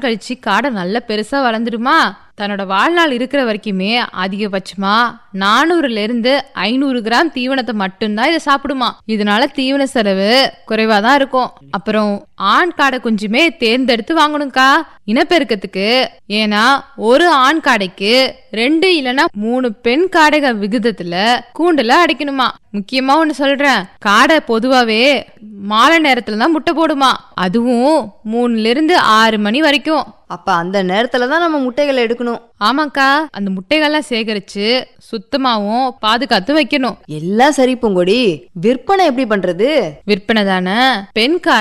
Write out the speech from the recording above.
கழிச்சு காடை நல்ல பெருசா வளர்ந்துடுமா தன்னோட வாழ்நாள் இருக்கிற வரைக்குமே அதிகபட்சமா நானூறுல இருந்து ஐநூறு கிராம் தீவனத்தை மட்டும்தான் இதை சாப்பிடுமா இதனால தீவன செலவு குறைவா தான் இருக்கும் அப்புறம் ஆண் காடை குஞ்சுமே தேர்ந்தெடுத்து வாங்கணும்க்கா இனப்பெருக்கத்துக்கு ஏன்னா ஒரு ஆண் காடைக்கு ரெண்டு இல்லனா மூணு பெண் காடைகள் விகிதத்துல கூண்டுல அடைக்கணுமா முக்கியமா ஒண்ணு சொல்றேன் காடை பொதுவாவே மாலை நேரத்துல தான் முட்டை போடுமா அதுவும் மூணுல இருந்து ஆறு மணி வரைக்கும் அப்ப அந்த நேரத்துல தான் நம்ம முட்டைகளை எடுக்கணும் ஆமாக்கா அந்த முட்டைகள்லாம் சேகரிச்சு சுத்தமாவும் பாதுகாத்து வைக்கணும் எல்லாம் சரி பூங்கொடி விற்பனை எப்படி பண்றது விற்பனை தானே பெண் காடை